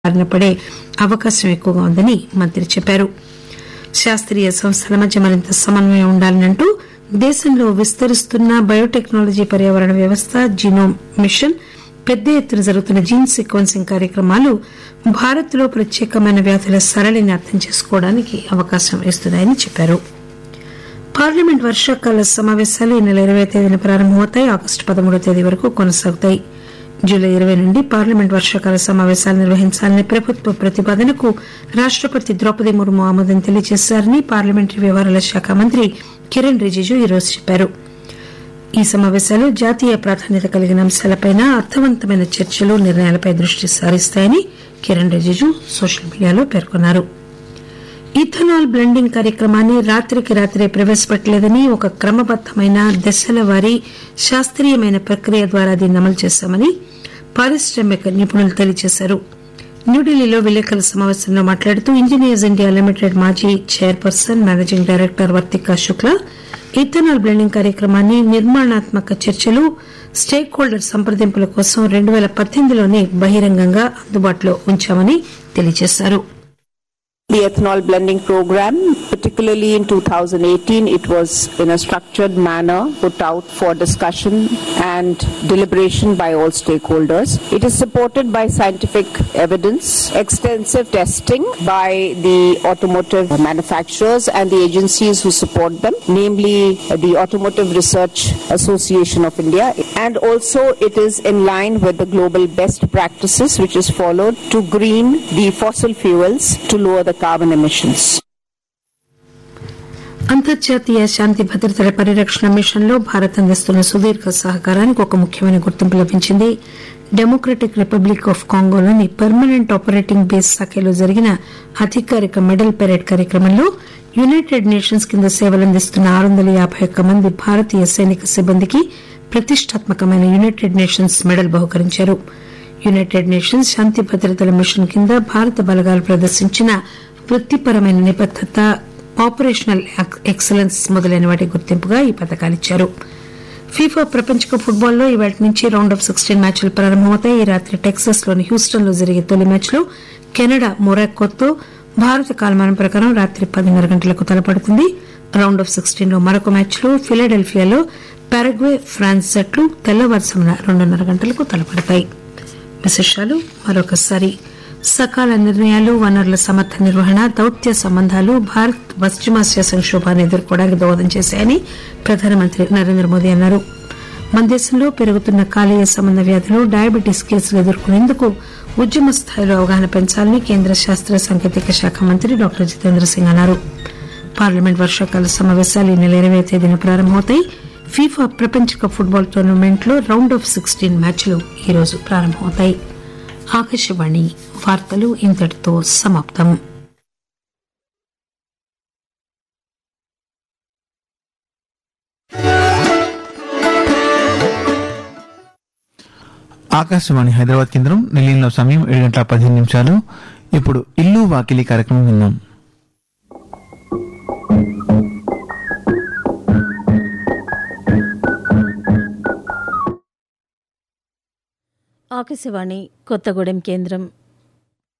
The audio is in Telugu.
బారిన పడే అవకాశం ఎక్కువగా ఉందని మంత్రి చెప్పారు శాస్త్రీయ సంస్థల మధ్య మరింత సమన్వయం ఉండాలని అంటూ దేశంలో విస్తరిస్తున్న బయోటెక్నాలజీ పర్యావరణ వ్యవస్థ జీనోమ్ మిషన్ పెద్ద ఎత్తున జరుగుతున్న జీన్ సీక్వెన్సింగ్ కార్యక్రమాలు భారత్ లో ప్రత్యేకమైన వ్యాధుల సరళిని అర్థం చేసుకోవడానికి అవకాశం ఇస్తున్నాయని చెప్పారు పార్లమెంట్ వర్షాకాల సమావేశాలు ఈ నెల ఇరవై తేదీన ప్రారంభమవుతాయి ఆగస్టు పదమూడో తేదీ వరకు కొనసాగుతాయి జూలై ఇరవై నుండి పార్లమెంట్ వర్షాకాల సమావేశాలు నిర్వహించాలనే ప్రభుత్వ ప్రతిపాదనకు రాష్టపతి ద్రౌపది ముర్ము ఆమోదం తెలియజేశారని పార్లమెంటరీ వ్యవహారాల శాఖ మంత్రి కిరణ్ రిజిజు ఈరోజు చెప్పారు ఈ సమావేశాలు జాతీయ ప్రాధాన్యత కలిగిన అంశాలపై అర్థవంతమైన చర్చలు నిర్ణయాలపై దృష్టి సారిస్తాయని కిరణ్ రిజిజు సోషల్ మీడియాలో పేర్కొన్నారు ఇథనాల్ బ్లెండింగ్ కార్యక్రమాన్ని రాత్రికి రాత్రే ప్రవేశపెట్టలేదని ఒక క్రమబద్దమైన దశల వారీ శాస్త్రీయమైన ప్రక్రియ ద్వారా దీన్ని అమలు చేశామని పారిశ్రామిక నిపుణులు తెలియజేశారు న్యూఢిల్లీలో విలేకరుల సమావేశంలో మాట్లాడుతూ ఇంజనీర్స్ ఇండియా లిమిటెడ్ మాజీ chairperson managing director Vartika Shukla ethanol blending కార్యక్రమాన్ని నిర్మాణాత్మక చర్చలు స్టేక్ హోల్డర్ సంప్రదింపుల కోసం రెండు పేల పద్దెనిమిదిలోనే బహిరంగంగా అందుబాటులో ఉంచామని తెలియజేశారు The ethanol blending program, particularly in 2018, it was in a structured manner put out for discussion and deliberation by all stakeholders. It is supported by scientific evidence, extensive testing by the automotive manufacturers and the agencies who support them, namely the Automotive Research Association of India. And also it is in line with the global best practices which is followed to green the fossil fuels to lower the carbon emissions. అంతర్జాతీయ శాంతి భద్రతల పరిరక్షణ మిషన్లో భారత్ అందిస్తున్న సుదీర్ఘ సహకారానికి ఒక ముఖ్యమైన గుర్తింపు లభించింది డెమోక్రటిక్ రిపబ్లిక్ ఆఫ్ కాంగోలోని పర్మనెంట్ ఆపరేటింగ్ బేస్ శాఖలో జరిగిన అధికారిక మెడల్ పెరేడ్ కార్యక్రమంలో యునైటెడ్ నేషన్స్ కింద సేవలందిస్తున్న ఆరు వందల యాబై ఒక్క మంది భారతీయ సైనిక సిబ్బందికి ప్రతిష్టాత్మకమైన యునైటెడ్ నేషన్స్ మెడల్ బహుకరించారు యునైటెడ్ నేషన్స్ శాంతి భద్రతల మిషన్ కింద భారత బలగాలు ప్రదర్శించిన వృత్తిపరమైన నిబద్దత ఆపరేషనల్ ఎక్సలెన్స్ మొదలైన వాటి గుర్తింపుగా ఈ పథకాలిచ్చారు ఫీఫా ప్రపంచ కప్ ఫుట్బాల్లో ఇవాటి నుంచి రౌండ్ ఆఫ్ సిక్స్టీన్ మ్యాచ్లు ప్రారంభమవుతాయి ఈ రాత్రి టెక్సాస్ లోని హ్యూస్టన్ లో జరిగే తొలి మ్యాచ్లో కెనడా మొరాకోతో భారత కాలమానం ప్రకారం రాత్రి పదిన్నర గంటలకు తలపడుతుంది రౌండ్ ఆఫ్ సిక్స్టీన్ లో మరొక మ్యాచ్లో ఫిలడెల్ఫియాలో పారగ్వే ఫ్రాన్స్ జట్లు తెల్లవారుసమున రెండున్నర గంటలకు తలపడతాయి విశేషాలు మరొకసారి సకాల నిర్ణయాలు వనరుల సమర్థ నిర్వహణ దౌత్య సంబంధాలు భారత్ పశ్చిమాసియా సంక్షోభాన్ని ఎదుర్కోవడానికి దోహదం చేశాయని ప్రధానమంత్రి నరేంద్ర మోదీ అన్నారు మన దేశంలో పెరుగుతున్న కాలేయ సంబంధ వ్యాధులు డయాబెటీస్ కేసులు ఎదుర్కొనేందుకు ఉద్యమ స్థాయిలో అవగాహన పెంచాలని కేంద్ర శాస్త్ర సాంకేతిక శాఖ మంత్రి డాక్టర్ జితేంద్ర సింగ్ అన్నారు పార్లమెంట్ వర్షాకాల సమావేశాలు ఈ నెల ఇరవై తేదీన ప్రారంభమవుతాయి ఫీఫా ప్రపంచ కప్ ఫుట్బాల్ టోర్నమెంట్ లో రౌండ్ ఆఫ్ సిక్స్టీన్ మ్యాచ్లు ఈరోజు ప్రారంభమవుతాయి ఆకాశవాణి వార్తలు ఇంతటితో సమాప్తం ఆకాశవాణి హైదరాబాద్ కేంద్రం నిలయంలో సమయం ఏడు గంటల పదిహేను నిమిషాలు ఇప్పుడు ఇల్లు వాకిలి కార్యక్రమం విన్నాం ఆకాశవాణి కొత్తగూడెం కేంద్రం